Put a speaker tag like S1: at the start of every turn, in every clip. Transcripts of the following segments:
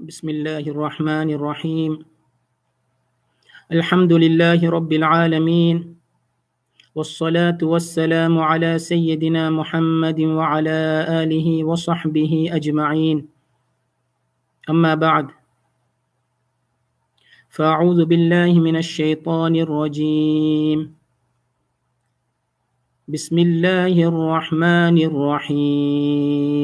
S1: بسم الله الرحمن الرحيم الحمد لله رب العالمين والصلاة والسلام على سيدنا محمد وعلى آله وصحبه أجمعين أما بعد فأعوذ بالله من الشيطان الرجيم بسم الله الرحمن الرحيم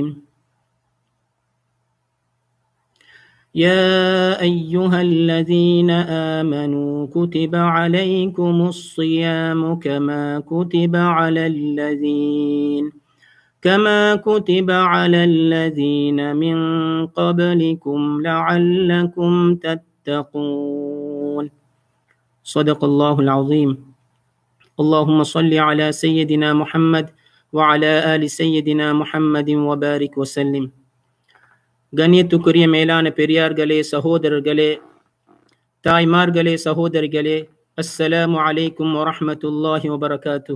S1: يا أيها الذين آمنوا كتب عليكم الصيام كما كتب على الذين كما كتب على الذين من قبلكم لعلكم تتقون صدق الله العظيم اللهم صل على سيدنا محمد وعلى آل سيدنا محمد وبارك وسلم கண்ணியத்துக்குரிய மேலான பெரியார்களே சகோதரர்களே தாய்மார்களே சகோதரிகளே அஸ்ஸலாமு அலைக்கும் வரஹமத்துல்லாஹி வபரகாத்து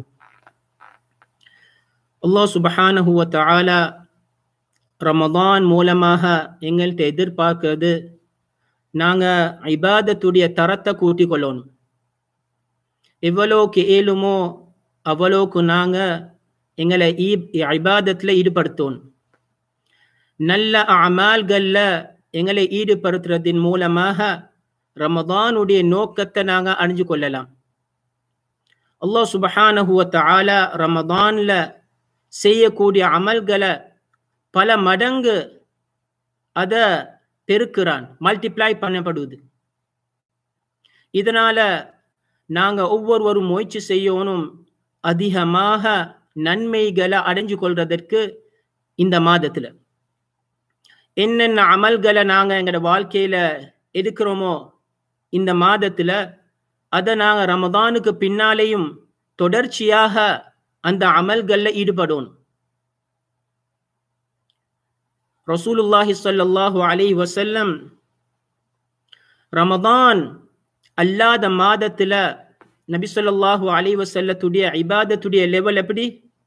S1: அல்லாஹ் சுபஹானஹு வ தஆலா ரமதான் மூலமாக எங்கள்கிட்ட எதிர்பார்க்கிறது நாங்கள் இபாதத்துடைய தரத்தை கூட்டிக் கொள்ளணும் எவ்வளோக்கு ஏழுமோ அவ்வளோக்கு நாங்கள் எங்களை ஈ இபாதத்தில் ஈடுபடுத்தணும் நல்ல அமால்கள்ல எங்களை ஈடுபடுத்துறதின் மூலமாக ரமதானுடைய நோக்கத்தை நாங்கள் அணிஞ்சு கொள்ளலாம் அல்லாஹ் சுபஹானஹுவ ஆலா ரமதான்ல செய்யக்கூடிய அமல்களை பல மடங்கு அதை பெருக்கிறான் மல்டிப்ளை பண்ணப்படுது இதனால நாங்க ஒவ்வொருவரும் முயற்சி செய்யணும் அதிகமாக நன்மைகளை அடைஞ்சு கொள்றதற்கு இந்த மாதத்துல என்னென்ன அமல்களை நாங்கள் எங்களோட வாழ்க்கையில் எடுக்கிறோமோ இந்த மாதத்தில் அதை நாங்கள் ரமதானுக்கு பின்னாலேயும் தொடர்ச்சியாக அந்த அமல்களில் ஈடுபடணும் ரசூலுல்லாஹி சொல்லல்லாஹு அலை வசல்லம் ரமதான் அல்லாத மாதத்தில் நபி சொல்லாஹு அலை வசல்லத்துடைய இபாதத்துடைய லெவல் எப்படி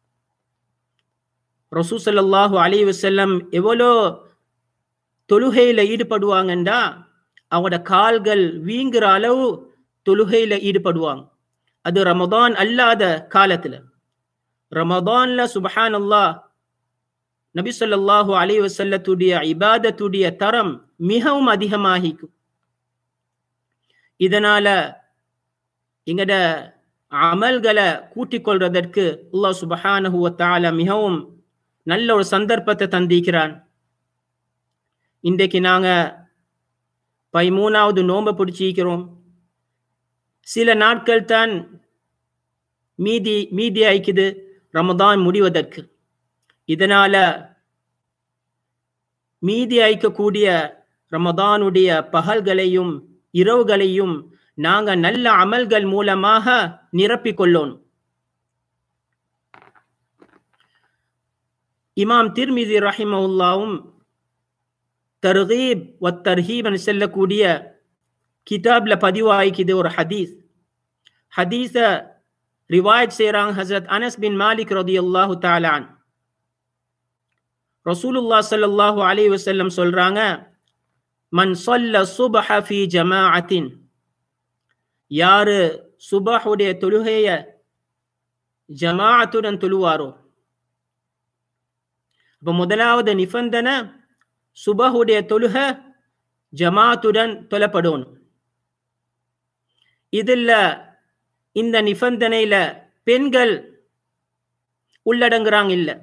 S1: ரசூ சல்லாஹூ அலை வசல்லம் எவ்வளோ தொழுகையில ஈடுபடுவாங்கண்டா அவங்களோட கால்கள் வீங்குற அளவு தொழுகையில ஈடுபடுவாங்க அது ரமதான் அல்லாத காலத்துல ரமதான்ல சுபஹான் அல்லா நபி சொல்லாஹு அலி வசல்லத்துடைய இபாதத்துடைய தரம் மிகவும் அதிகமாகிக்கும் இதனால எங்கட அமல்களை கூட்டிக் கொள்றதற்கு அல்லாஹ் சுபஹானஹுவ தால மிகவும் நல்ல ஒரு சந்தர்ப்பத்தை தந்திக்கிறான் இன்றைக்கு நாங்கள் பதிமூணாவது நோன்பை பிடிச்சிக்கிறோம் சில நாட்கள் தான் மீதி மீதி ஆயிக்குது ரமதான் முடிவதற்கு இதனால மீதி அயக்கக்கூடிய ரமதானுடைய பகல்களையும் இரவுகளையும் நாங்க நல்ல அமல்கள் மூலமாக நிரப்பிக் கொள்ளணும் இமாம் திருமிதி ரஹிமவுல்லாவும் தர்கீப் ஒ தர்ஹீப்னு செல்லக்கூடிய கிதாப்ல பதிவாய்க்குது ஒரு ஹதீஸ் ஹதீஸ ரிவாயத் செய்கிறாங்க ஹசரத் அனஸ் பின் மாலிக் ரதி அல்லாஹு தாலான் ரசூலுல்லா சல்லாஹு அலி வசல்லம் சொல்றாங்க மன் சொல்ல சுபஹ ஃபி ஜமாஅத்தின் யாரு சுபஹுடைய தொழுகைய ஜமாஅத்துடன் தொழுவாரோ அப்ப முதலாவது நிபந்தனை சுபஹுடைய தொழுக ஜமாத்துடன் தொலப்படணும் இதுல இந்த நிபந்தனையில பெண்கள் உள்ளடங்குறாங்க இல்ல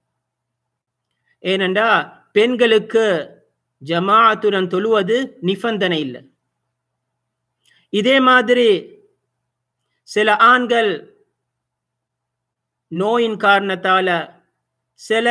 S1: ஏனண்டா பெண்களுக்கு ஜமாத்துடன் தொழுவது நிபந்தனை இல்லை இதே மாதிரி சில ஆண்கள் நோயின் காரணத்தால சில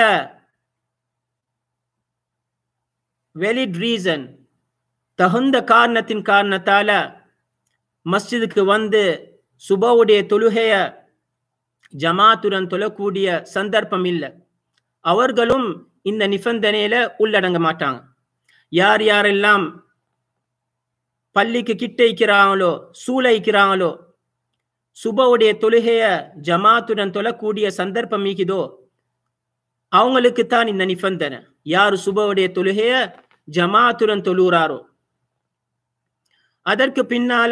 S1: வெலிட் ரீசன் தகுந்த காரணத்தின் காரணத்தால மஸ்ஜிதுக்கு வந்து சுபவுடைய தொழுகைய ஜமாத்துடன் தொழக்கூடிய சந்தர்ப்பம் இல்லை அவர்களும் இந்த நிபந்தனையில உள்ளடங்க மாட்டாங்க யார் யாரெல்லாம் பள்ளிக்கு கிட்ட வைக்கிறாங்களோ சூளைக்கிறாங்களோ சுபவுடைய தொழுகைய ஜமாத்துடன் தொழக்கூடிய சந்தர்ப்பம் மீக்குதோ அவங்களுக்கு தான் இந்த நிபந்தனை யார் சுபவுடைய தொழுகைய ஜமாத்துடன் தொழுறாரோ அதற்கு பின்னால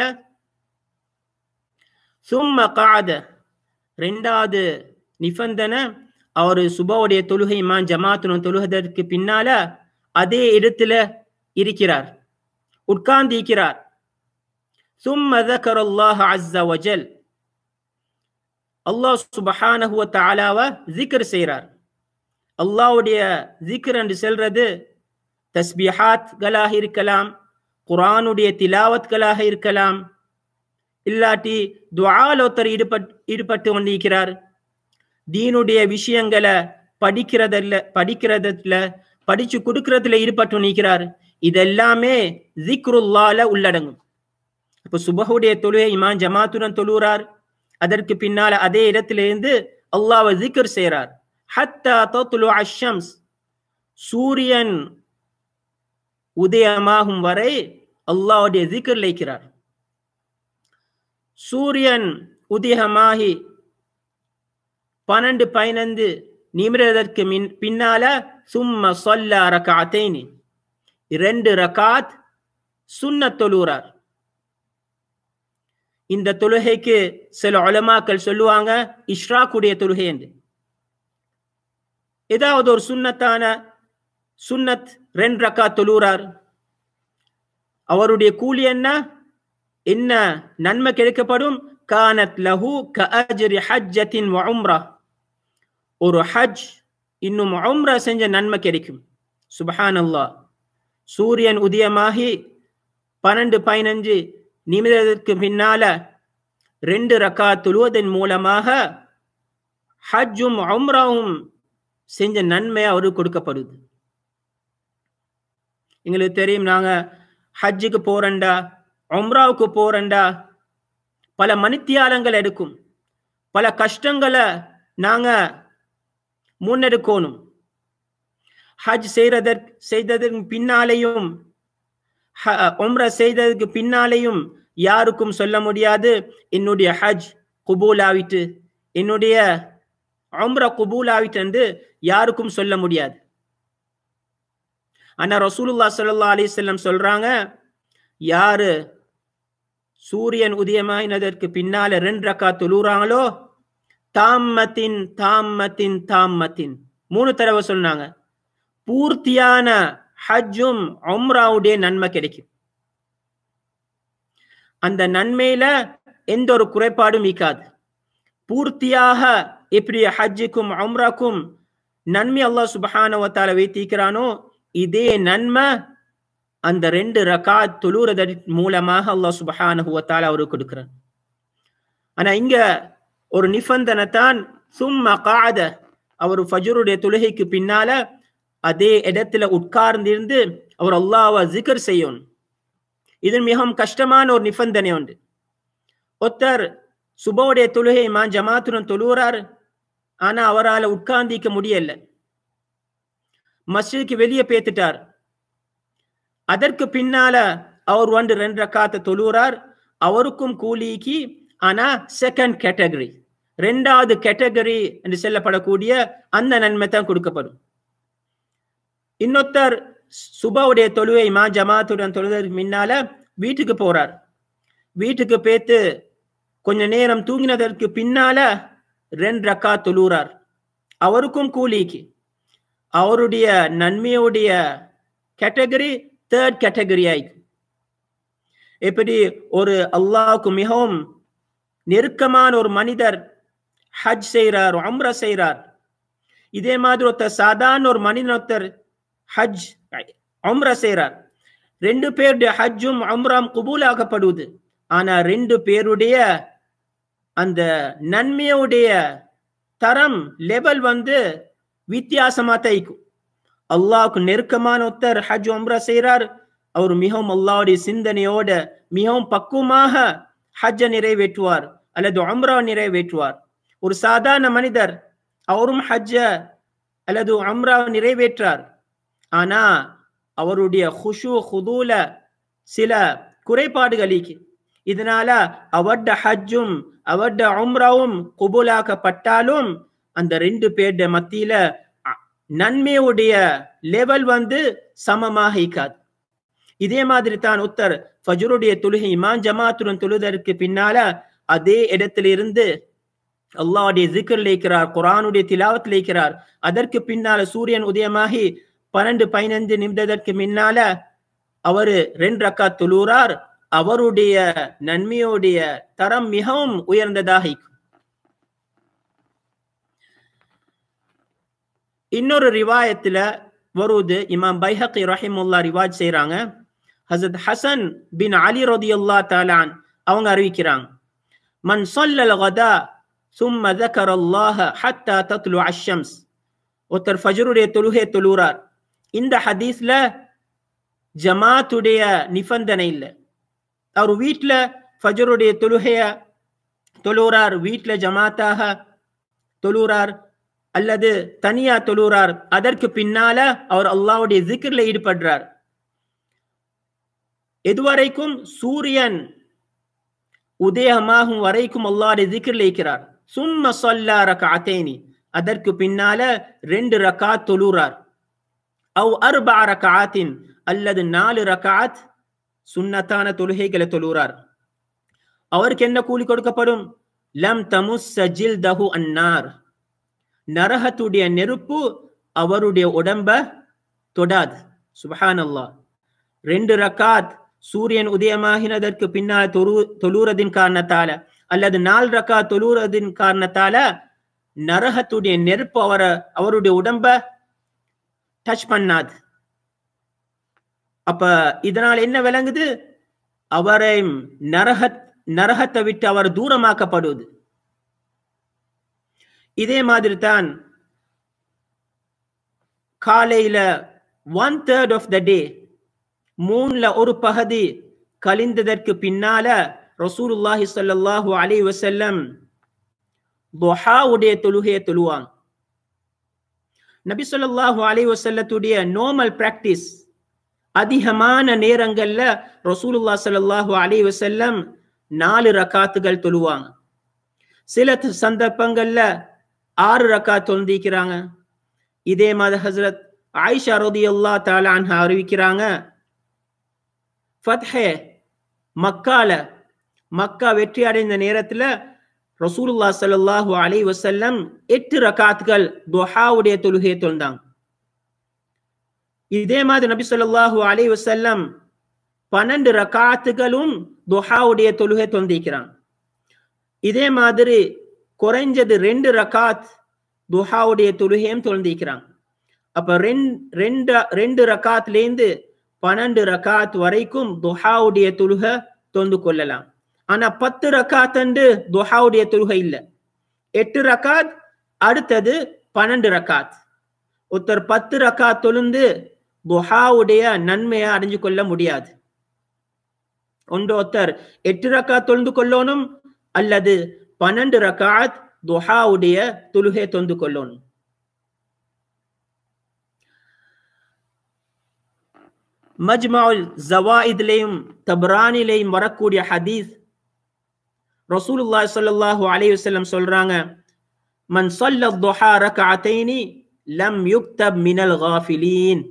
S1: சும்ம காத ரெண்டாவது நிபந்தனை அவர் சுபவுடைய தொழுகை இமான் ஜமாத்துடன் தொழுகதற்கு பின்னால அதே இடத்துல இருக்கிறார் உட்கார்ந்து இருக்கிறார் ثم ذكر الله عز وجل அல்லாஹ் சுபஹானஹு வ தஆலாவை ஜிக்ர் செய்கிறார் அல்லாஹ்வுடைய ஜிக்ர் என்று சொல்றது தஸ்பிஹாத்களாக இருக்கலாம் குர்ஆனுடைய திலாவத்களாக இருக்கலாம் இல்லாட்டி துஆல ஒருத்தர் ஈடுபட் ஈடுபட்டு கொண்டிருக்கிறார் தீனுடைய விஷயங்களை படிக்கிறதில்ல படிக்கிறதுல படிச்சு கொடுக்கறதுல ஈடுபட்டு நிற்கிறார் இதெல்லாமே ஜிக்ருல்லால உள்ளடங்கும் இப்ப சுபஹுடைய தொழுகை இமான் ஜமாத்துடன் தொழுகிறார் அதற்கு பின்னால அதே இடத்திலிருந்து அல்லாஹ்வை ஜிக்ர் செய்கிறார் ஹத்தா தத்லு அஷம்ஸ் சூரியன் உதயமாகும் வரை அல்லாஹ்வுடைய ஜிக்ர் லைக்கிறார் சூரியன் உதயமாகி பன்னெண்டு பதினைந்து நிமிடத்திற்கு மின் பின்னால சும்ம சொல்ல ரகாத்தைனி இரண்டு ரகாத் சுன்ன தொழுகிறார் இந்த தொழுகைக்கு சில உலமாக்கள் சொல்லுவாங்க இஷ்ராக்குடைய தொழுகை என்று ஏதாவது ஒரு சுன்னத்தான சுன்னத் ரெண்டு ரக்கா தொழுகிறார் அவருடைய கூலி என்ன என்ன நன்மை கிடைக்கப்படும் கானத் லஹு கஅஜ்ரி ஹஜ்ஜத்தின் வ உம்ரா ஒரு ஹஜ் இன்னும் உம்ரா செஞ்ச நன்மை கிடைக்கும் சுபஹானல்லாஹ் சூரியன் உதயமாகி பன்னெண்டு பதினஞ்சு நிமிடத்திற்கு பின்னால ரெண்டு ரக்கா தொழுவதன் மூலமாக ஹஜ்ஜும் உம்ராவும் செஞ்ச நன்மை அவருக்கு கொடுக்கப்படுது எங்களுக்கு தெரியும் நாங்க ஹஜ்ஜுக்கு போறண்டா உம்ராவுக்கு போறண்டா பல மணித்தியாலங்கள் எடுக்கும் பல கஷ்டங்களை நாங்க முன்னெடுக்கணும் ஹஜ் செய்யறதற்கு செய்ததற்கு பின்னாலேயும் உம்ரா செய்ததுக்கு பின்னாலேயும் யாருக்கும் சொல்ல முடியாது என்னுடைய ஹஜ் குபூல் ஆவிட்டு என்னுடைய உம்ரா குபூல் ஆவிட்டு என்று யாருக்கும் சொல்ல முடியாது ஆனா ரசூலுல்லா சல்லா அலிசல்லம் சொல்றாங்க யாரு சூரியன் உதயமாயினதற்கு பின்னால ரெண்டு ரக்கா தொழுறாங்களோ தாம்மத்தின் தாம்மத்தின் தாம்மத்தின் மூணு தடவை சொன்னாங்க பூர்த்தியான ஹஜ்ஜும் உம்ராவுடைய நன்மை கிடைக்கும் அந்த நன்மையில எந்த ஒரு குறைபாடும் இருக்காது பூர்த்தியாக எப்படி ஹஜ்ஜுக்கும் உம்ராக்கும் நன்மை அல்லாஹ் சுபஹானவத்தால வைத்திருக்கிறானோ இதே நன்மை அந்த ரெண்டு ரகாத் தொழுறதன் மூலமாக அல்லாஹ் சுபஹானஹுவத்தால அவருக்கு கொடுக்கிறான் ஆனா இங்க ஒரு நிபந்தனை தான் சும்மா காத அவர் ஃபஜருடைய தொழுகைக்கு பின்னால அதே இடத்துல உட்கார்ந்திருந்து அவர் அல்லாஹ்வை ஜிகர் செய்யணும் இது மிகவும் கஷ்டமான ஒரு நிபந்தனை உண்டு ஒருத்தர் சுபவுடைய தொழுகை மா ஜமாத்துடன் தொழுகிறார் ஆனா அவரால் உட்கார்ந்திக்க முடியல மஸ்ஜிதுக்கு வெளியே பேத்துட்டார் அதற்கு பின்னால அவர் வந்து ரெண்டு ரக்காத்த தொழுகிறார் அவருக்கும் கூலிக்கு ஆனா செகண்ட் கேட்டகரி ரெண்டாவது கேட்டகரி என்று சொல்லப்படக்கூடிய அந்த நன்மை தான் கொடுக்கப்படும் இன்னொருத்தர் சுபாவுடைய தொழுவை மா ஜமாத்துடன் தொழுவதற்கு முன்னால வீட்டுக்கு போறார் வீட்டுக்கு பேத்து கொஞ்ச நேரம் தூங்கினதற்கு பின்னால ரெண்டு ரக்கா தொழுறார் அவருக்கும் கூலிக்கு அவருடைய நன்மையுடைய கேட்டகரி தேர்ட் கேட்டகரி ஆயிக்கும் எப்படி ஒரு அல்லாவுக்கு மிகவும் நெருக்கமான ஒரு மனிதர் ஹஜ் செய்கிறார் அம்ரா செய்கிறார் இதே மாதிரி ஒருத்தர் சாதாரண ஒரு மனிதன் ஒருத்தர் ஹஜ் அம்ரா செய்கிறார் ரெண்டு பேருடைய ஹஜ்ஜும் அம்ராம் குபூலாக்கப்படுவது ஆனா ரெண்டு பேருடைய அந்த நன்மையுடைய தரம் லெவல் வந்து வித்தியாசமா தைக்கும் அல்லாவுக்கு நெருக்கமான ஒருத்தர் ஹஜ் உம்ரா செய்கிறார் அவர் மிகவும் அல்லாவுடைய சிந்தனையோட மிகவும் பக்குவமாக ஹஜ்ஜை நிறைவேற்றுவார் அல்லது உம்ரா நிறைவேற்றுவார் ஒரு சாதாரண மனிதர் அவரும் ஹஜ்ஜ அல்லது உம்ரா நிறைவேற்றார் ஆனா அவருடைய ஹுஷு ஹுதூல சில குறைபாடுகள் இதனால அவர்ட ஹஜ்ஜும் அவர்ட உம்ராவும் குபூலாக்கப்பட்டாலும் அந்த ரெண்டு பேருடைய மத்தியில நன்மையுடைய லெவல் வந்து சமமாக இருக்காது இதே மாதிரி தான் உத்தர் ஃபஜருடைய தொழுகை இமான் ஜமாத்துடன் தொழுதற்கு பின்னால அதே இடத்துல இருந்து அல்லாவுடைய ஜிக்கர்ல இருக்கிறார் குரானுடைய திலாவத்தில் இருக்கிறார் அதற்கு பின்னால சூரியன் உதயமாகி பன்னெண்டு பதினைந்து நிமிடத்திற்கு முன்னால அவரு ரெண்டு ரக்கா தொழுறார் அவருடைய நன்மையுடைய தரம் மிகவும் உயர்ந்ததாக இருக்கும் இன்னொரு ரிவாயத்துல வருது இமாம் பைஹக்கி ரஹிமுல்லா ரிவாஜ் செய்யறாங்க ஹசத் ஹசன் பின் அலி ரதி அல்லா தாலான் அவங்க அறிவிக்கிறாங்க மன் சொல்லல் கதா சும்ம ذكر الله حتى تطلع الشمس ஒருத்தர் ஃபஜருடைய தொழுகை தொழுறார் இந்த ஹதீஸ்ல ஜமாத்துடைய நிபந்தனை இல்லை அவர் வீட்டுல ஃபஜருடைய தொழுகைய தொழுறார் வீட்டுல ஜமாத்தாக தொழுறார் அல்லது தனியா தொழுறார் அதற்கு பின்னால அவர் அல்லாவுடைய ஜிக்கிர்ல ஈடுபடுறார் எதுவரைக்கும் சூரியன் உதயமாகும் வரைக்கும் அல்லாவுடைய ஜிக்கிர்ல இருக்கிறார் சும்ம சொல்லா ரகாத்தேனி அதற்கு பின்னால ரெண்டு ரகாத் தொழுறார் அவ் அர்பா ரகாத்தின் அல்லது நாலு ரகாத் சுன்னத்தான தொழுகைகளை தொழுறார் அவருக்கு என்ன கூலி கொடுக்கப்படும் லம் தமுஸ் ஜில் தஹு அன்னார் நரகத்துடைய நெருப்பு அவருடைய உடம்ப தொடாது சுபஹான் அல்லா ரெண்டு ரக்காத் சூரியன் உதயமாகினதற்கு பின்னால் தொழு தொழுறதின் காரணத்தால அல்லது நாலு ரக்கா தொழுறதின் காரணத்தால நரகத்துடைய நெருப்பு அவரை அவருடைய உடம்ப டச் பண்ணாது அப்ப இதனால் என்ன விளங்குது அவரை நரக நரகத்தை விட்டு அவர் தூரமாக்கப்படுவது இதே மாதிரி தான் காலையில one third of the day மூணுல ஒரு பகுதி கழிந்ததற்கு பின்னால ரசூலுல்லாஹி ஸல்லல்லாஹு அலைஹி வஸல்லம் துஹாவுடைய தொழுகையை தொழுவாங்க நபி ஸல்லல்லாஹு அலைஹி வஸல்லத்துடைய நார்மல் பிராக்டிஸ் அதிகமான நேரங்கள்ல ரசூலுல்லாஹ் ஸல்லல்லாஹு அலைஹி வஸல்லம் நாலு ரக்காத்துகள் தொழுவாங்க சில சந்தர்ப்பங்கள்ல ஆறு ரக்கா தொந்திக்கிறாங்க இதே மாதிரி ஹசரத் ஆயிஷா ரதி அல்லா தாலான் அறிவிக்கிறாங்க ஃபத்ஹே மக்கால மக்கா வெற்றி அடைந்த நேரத்துல ரசூலுல்லா சல்லாஹூ அலை வசல்லம் எட்டு ரக்காத்துகள் துஹாவுடைய தொழுகையை தொழுந்தாங்க இதே மாதிரி நபி சொல்லாஹு அலை வசல்லம் பன்னெண்டு ரக்காத்துகளும் துஹாவுடைய தொழுகை தொந்திக்கிறாங்க இதே மாதிரி குறைஞ்சது ரெண்டு ரக்காத் துஹாவுடைய தொழுகையும் தொழுந்திக்கிறாங்க அப்ப ரெண்டு ரெண்டு ரக்காத்லேருந்து பன்னெண்டு ரக்காத் வரைக்கும் துஹாவுடைய தொழுகை தொந்து கொள்ளலாம் ஆனா பத்து ரக்காத் அண்டு துஹாவுடைய தொழுகை இல்லை எட்டு ரக்காத் அடுத்தது பன்னெண்டு ரக்காத் ஒருத்தர் பத்து ரக்காத் தொழுந்து துஹாவுடைய நன்மையை அடைஞ்சு கொள்ள முடியாது ஒன்று ஒருத்தர் எட்டு ரக்காத் தொழுந்து கொள்ளணும் அல்லது பன்னெண்டு ரக்காத் துஹாவுடைய தொழுகை தொந்து கொள்ளணும் மஜ்மாவுல் ஜவாயித்லேயும் தப்ரானிலேயும் வரக்கூடிய ஹதீஸ் ரசூலுல்லாஹி ஸல்லல்லாஹு அலைஹி வஸல்லம் சொல்றாங்க மன் ஸல்ல துஹா ரக்அத்தைனி லம் யுக்தப் மினல் காஃபிலீன்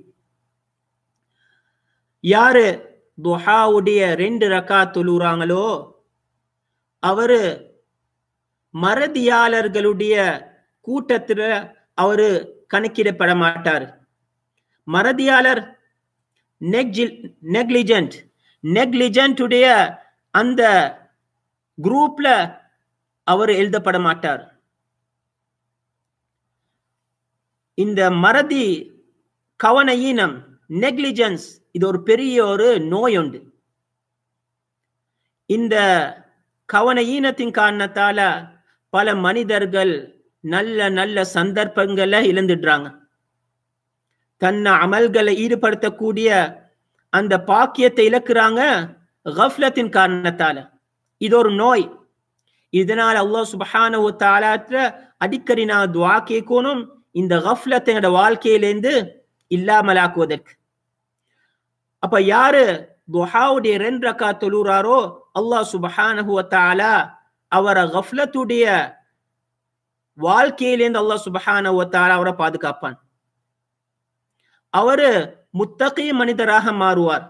S1: யாரு துஹாவுடைய ரெண்டு ரக்காத் தொழுறாங்களோ அவரு மறதியாளர்களுடைய கூட்டத்துல அவரு கணக்கிடப்பட மாட்டார் மறதியாளர் நெக்லிஜென்ட் நெக்லிஜென்ட்டுடைய அந்த குரூப்ல அவர் எழுதப்பட மாட்டார் இந்த மறதி கவன ஈனம் நெக்லிஜென்ஸ் இது ஒரு பெரிய ஒரு நோய் உண்டு இந்த கவன ஈனத்தின் காரணத்தால பல மனிதர்கள் நல்ல நல்ல சந்தர்ப்பங்களை இழந்துடுறாங்க தன்னை அமல்களை ஈடுபடுத்தக்கூடிய அந்த பாக்கியத்தை இழக்கிறாங்க கஃப்லத்தின் காரணத்தால இது ஒரு நோய் இதனால அல்லாஹ் சுபஹான தாலாத்துல அடிக்கடி நான் துவா கேட்கணும் இந்த கஃப்லத்தை என்னோட வாழ்க்கையிலேருந்து இல்லாமலாக்குவதற்கு அப்ப யாரு துஹாவுடைய ரெண்டு ரக்கா தொழுறாரோ அல்லாஹ் சுபஹானஹு தாலா அவரை கஃப்லத்துடைய வாழ்க்கையிலேருந்து அல்லாஹ் சுபஹானஹு தாலா அவரை பாதுகாப்பான் அவரு முத்தகி மனிதராக மாறுவார்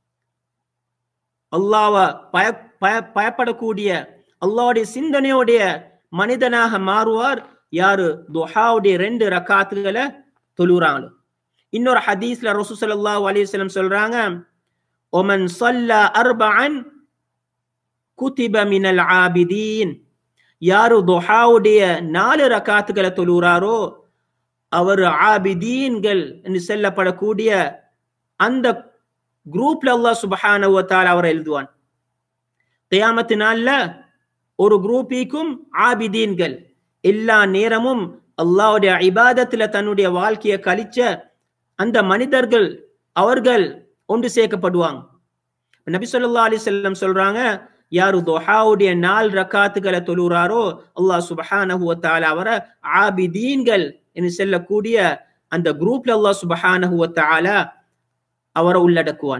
S1: அல்லாவ பய பய பயப்படக்கூடிய அல்லாவுடைய சிந்தனையோடைய மனிதனாக மாறுவார் யாரு துஹாவுடைய ரெண்டு ரக்காத்துகளை தொழுறாங்களோ இன்னொரு ஹதீஸ்ல ரசூ ஸல்லல்லாஹு அலைஹி வஸல்லம் சொல்றாங்க ஒமன் ஸல்லா அர்பஅன் குதிப மினல் ஆபிதீன் யாரு துஹாவுடைய நாலு ரக்காத்துகளை தொழுறாரோ அவர் ஆபிதீன்கள் என்று சொல்லப்படக்கூடிய அந்த குரூப்ல அல்லாஹ் சுபஹானஹு வ தஆலா அவரை எழுதுவான் கியாமத்து நாள்ல ஒரு குரூப்பிக்கும் ஆபிதீன்கள் எல்லா நேரமும் அல்லாஹ்வுடைய இபாதத்துல தன்னுடைய வாழ்க்கையை கழிச்ச அந்த மனிதர்கள் அவர்கள் ஒன்று சேர்க்கப்படுவாங்க நபி ஸல்லல்லாஹு அலைஹி வஸல்லம் சொல்றாங்க யாரு துஹாவுடைய நாள் ரக்காத்துகளை தொழுறாரோ அல்லாஹ் சுபஹானஹு வ தஆலா அவரை ஆபிதீன்கள் என்று சொல்லக்கூடிய அந்த குரூப்ல அல்லாஹ் சுபஹானஹு வ தஆலா அவரை உள்ளடக்குவான்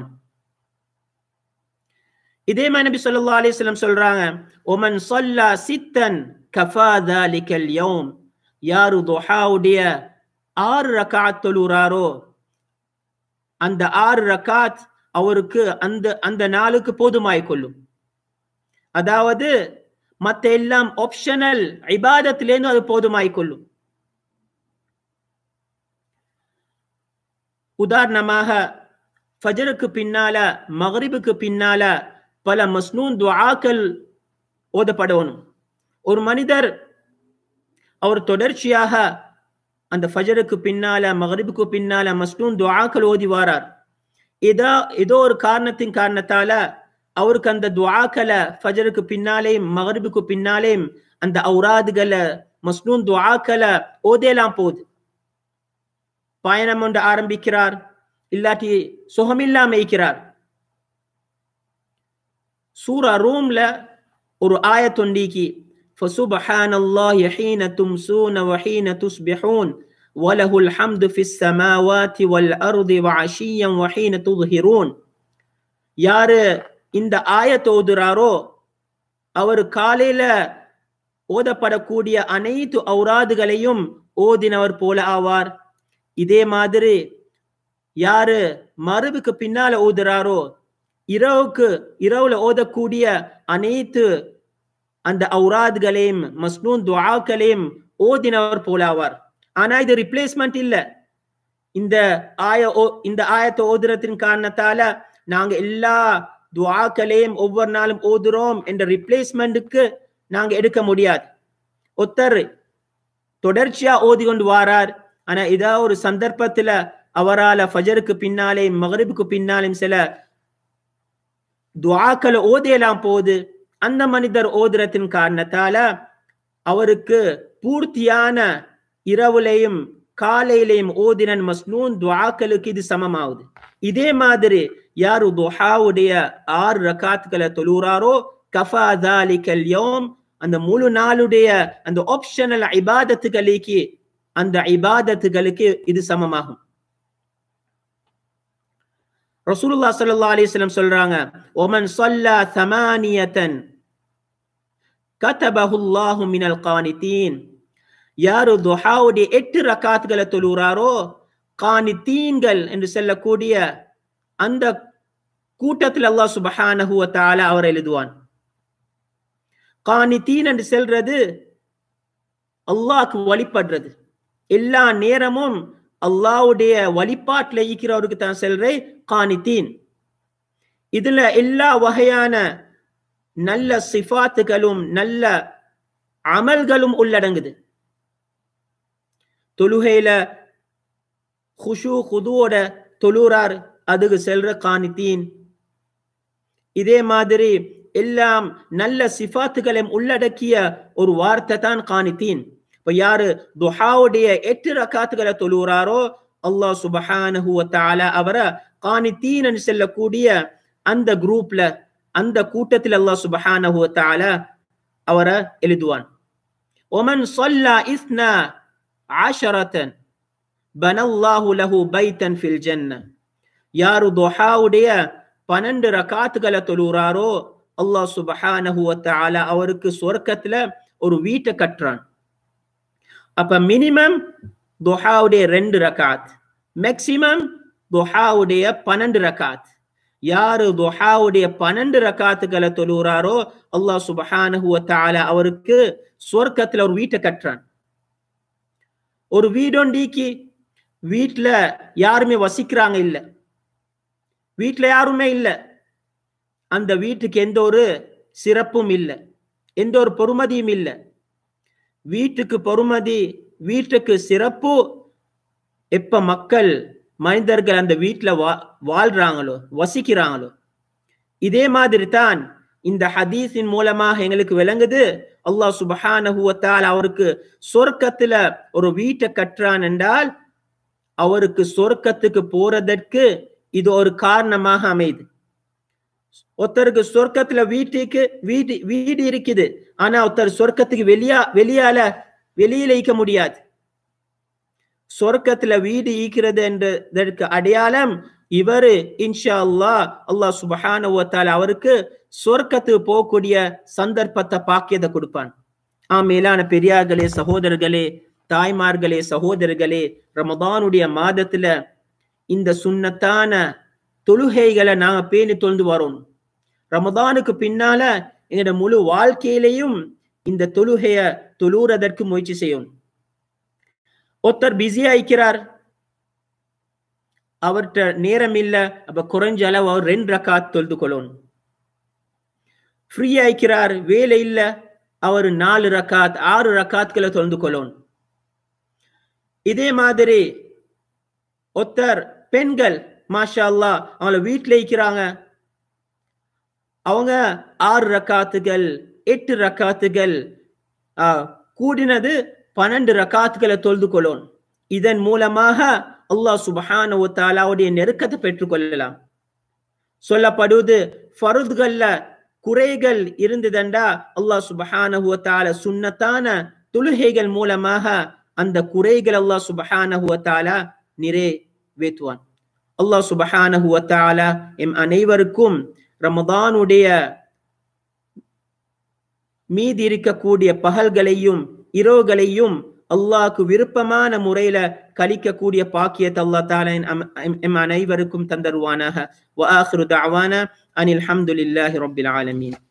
S1: இதே மாதிரி நபி ஸல்லல்லாஹு அலைஹி வஸல்லம் சொல்றாங்க ஒமன் ஸல்லா சித்தன் கஃபா தாலிகல் யௌம் யாரு துஹாவுடைய ஆறு ரக்காத் தொழுறாரோ அந்த ஆறு ரக்காத் அவருக்கு அந்த அந்த நாளுக்கு போதுமாய் கொள்ளும் அதாவது மத்த எல்லாம் ஆப்ஷனல் இபாதத்திலேருந்து அது போதுமாய் கொள்ளும் உதாரணமாக ஃபஜருக்கு பின்னால மகரிபுக்கு பின்னால பல மஸ்னூன் துஆக்கள் ஓதப்படணும் ஒரு மனிதர் அவர் தொடர்ச்சியாக அந்த ஃபஜருக்கு பின்னால மகரிபுக்கு பின்னால மஸ்னூன் துஆக்கள் ஓதி வாரார் ஏதோ ஏதோ ஒரு காரணத்தின் காரணத்தால அவருக்கு அந்த துஆக்களை ஃபஜருக்கு பின்னாலேயும் மகரிபுக்கு பின்னாலேயும் அந்த ஔராதுகளை மஸ்னூன் துஆக்களை ஓதேலாம் போகுது பயணம் ஒன்று ஆரம்பிக்கிறார் இல்லாட்டி சுகமில்லாம இருக்கிறார் சூரா ரூம்ல ஒரு ஆயத்தொண்டிக்கு فسبحان الله حين تمسون وحين تصبحون وله الحمد في السماوات والأرض وعشيا وحين تظهرون யாரு இந்த ஆயத்தை ஓதுறாரோ அவர் காலையில ஓதப்படக்கூடிய அனைத்து ஔராதுகளையும் ஓதினவர் போல ஆவார் இதே மாதிரி யாரு மரபுக்கு பின்னால ஓதுறாரோ இரவுக்கு இரவுல ஓதக்கூடிய அனைத்து அந்த ஔராத்களையும் மஸ்னூன் துஆக்களையும் ஓதினவர் போலாவார் ஆனா இது ரிப்ளேஸ்மெண்ட் இல்ல இந்த ஆய இந்த ஆயத்தை ஓதுறத்தின் காரணத்தால நாங்க எல்லா துஆக்களையும் ஒவ்வொரு நாளும் ஓதுறோம் என்ற ரிப்ளேஸ்மெண்ட்டுக்கு நாங்க எடுக்க முடியாது ஒருத்தர் தொடர்ச்சியா ஓதி கொண்டு வாரார் ஆனா ஏதாவது ஒரு சந்தர்ப்பத்துல அவரால ஃபஜருக்கு பின்னாலேயும் மகரிபுக்கு பின்னாலேயும் சில துவாக்களை ஓதையெல்லாம் போகுது அந்த மனிதர் ஓதுறத்தின் காரணத்தால அவருக்கு பூர்த்தியான இரவுலையும் காலையிலையும் ஓதினன் மஸ்னூன் துவாக்களுக்கு இது சமமாகுது இதே மாதிரி யாரு துஹாவுடைய ஆறு ரகாத்துக்களை தொழுறாரோ கஃபா தாலிகல் யோம் அந்த முழு நாளுடைய அந்த ஆப்ஷனல் இபாதத்துகளுக்கு அந்த இபாதத்துகளுக்கு இது சமமாகும் ரசூலுல்லாஹ் ஸல்லல்லாஹு அலைஹி வஸல்லம் சொல்றாங்க ஒமன் ஸல்லா தமானியத்தன் கதபஹுல்லாஹு மினல் கானிதீன் யாரு துஹாவுடைய எட்டு ரக்காத்துகளை தொழுறாரோ கானித்தீன்கள் என்று சொல்லக்கூடிய அந்த கூட்டத்தில் அல்லாஹ் சுபஹானஹு வ தஆலா அவர் எழுதுவான் கானித்தீன் என்று சொல்றது அல்லாஹ்க்கு வழிபடுறது எல்லா நேரமும் அல்லாவுடைய வழிபாட்டில் ஈக்கிறவருக்கு தான் செல்றே காணித்தீன் இதுல எல்லா வகையான நல்ல சிஃபாத்துகளும் நல்ல அமல்களும் உள்ளடங்குது தொழுகையில குஷு குதுவோட தொழுறார் அதுக்கு செல்ற காணித்தீன் இதே மாதிரி எல்லாம் நல்ல சிஃபாத்துகளையும் உள்ளடக்கிய ஒரு வார்த்தை தான் காணித்தீன் இப்ப யாரு துஹாவுடைய எட்டு ரக்காத்துகளை தொழுகிறாரோ அல்லாஹ் சுபஹானஹு வ தஆலா அவரை காணித்தீன் செல்லக்கூடிய அந்த குரூப்ல அந்த கூட்டத்தில் அல்லாஹ் சுபஹானஹு வ தஆலா அவரை எழுதுவான் ஒமன் சொல்லா இஸ்னா ஆஷரத்தன் பனல்லாஹு லஹு பைத்தன் ஃபில் ஜன்ன யாரு துஹாவுடைய பன்னெண்டு ரக்காத்துகளை தொழுகிறாரோ அல்லாஹ் சுபஹானஹு வ தஆலா அவருக்கு சொர்க்கத்துல ஒரு வீட்டை கட்டுறான் அப்ப மினிமம் துஹாவுடைய ரெண்டு ரகாத் மேக்சிமம் துஹாவுடைய பன்னெண்டு ரக்காத் யாரு துஹாவுடைய பன்னெண்டு ரக்காத்துக்களை தொழுகிறாரோ அல்லாஹ் சுபஹானஹு தாலா அவருக்கு சொர்க்கத்துல ஒரு வீட்டை கட்டுறான் ஒரு வீடொண்டிக்கு வீட்டுல யாருமே வசிக்கிறாங்க இல்ல வீட்டுல யாருமே இல்ல அந்த வீட்டுக்கு எந்த ஒரு சிறப்பும் இல்லை எந்த ஒரு பொறுமதியும் இல்லை வீட்டுக்கு பொறுமதி வீட்டுக்கு சிறப்பு எப்ப மக்கள் மனிதர்கள் அந்த வீட்டுல வா வாழ்றாங்களோ வசிக்கிறாங்களோ இதே மாதிரி தான் இந்த ஹதீஸின் மூலமாக எங்களுக்கு விளங்குது அல்லாஹ் சுபஹானஹுவத்தால் அவருக்கு சொர்க்கத்துல ஒரு வீட்டை கட்டுறான் என்றால் அவருக்கு சொர்க்கத்துக்கு போறதற்கு இது ஒரு காரணமாக அமையுது ஒருத்தருக்கு சொர்க்கத்துல வீட்டுக்கு வீடு வீடு இருக்குது ஆனா ஒருத்தர் சொர்க்கத்துக்கு வெளியா வெளியால வெளியில ஈக்க முடியாது சொர்க்கத்துல வீடு ஈக்கிறது என்றதற்கு அடையாளம் இவரு இன்ஷா அல்லாஹ் அல்லாஹ் சுபஹானுவத்தால் அவருக்கு சொர்க்கத்துக்கு போகக்கூடிய சந்தர்ப்பத்தை பாக்கியத்தை கொடுப்பான் ஆ மேலான பெரியார்களே சகோதரர்களே தாய்மார்களே சகோதரர்களே ரமதானுடைய மாதத்துல இந்த சுண்ணத்தான தொழுகைகளை நாங்க பேணி தொழுந்து வரோம் ரமதானுக்கு பின்னால எங்களோட முழு வாழ்க்கையிலையும் இந்த தொழுகைய தொழுறதற்கு முயற்சி செய்யும் ஒருத்தர் பிஸியா இருக்கிறார் அவர்கிட்ட நேரம் இல்ல அப்ப குறைஞ்ச அளவு அவர் ரெண்டு ரக்காத் தொழுது கொள்ளணும் ஃப்ரீயா இருக்கிறார் வேலை இல்ல அவர் நாலு ரக்காத் ஆறு ரக்காத்களை தொழுந்து கொள்ளணும் இதே மாதிரி ஒருத்தர் பெண்கள் மாஷா அல்லா அவங்கள வீட்டுல இருக்கிறாங்க அவங்க ஆறு ரக்காத்துகள் எட்டு ரக்காத்துகள் கூடினது பன்னெண்டு ரக்காத்துகளை தொழுது கொள்ளும் இதன் மூலமாக அல்லாஹ் சுபஹான தாலாவுடைய நெருக்கத்தை பெற்றுக்கொள்ளலாம் சொல்லப்படுவது ஃபருதுகள்ல குறைகள் இருந்ததண்டா அல்லாஹ் சுபஹான தால சுண்ணத்தான தொழுகைகள் மூலமாக அந்த குறைகள் அல்லாஹ் சுபஹான தாலா நிறைவேற்றுவான் அல்லாஹ் சுபஹானஹு தாலா எம் அனைவருக்கும் ரமதானுடைய மீதி இருக்கக்கூடிய பகல்களையும் இரவுகளையும் அல்லாஹ்க்கு விருப்பமான முறையில கழிக்கக்கூடிய பாக்கியத்தை அல்லா தாலா எம் அனைவருக்கும் தந்தருவானாக வ ஆஹிரு தஅவானா அனில் ஹம்துலில்லாஹி ரப்பில் ஆலமீன்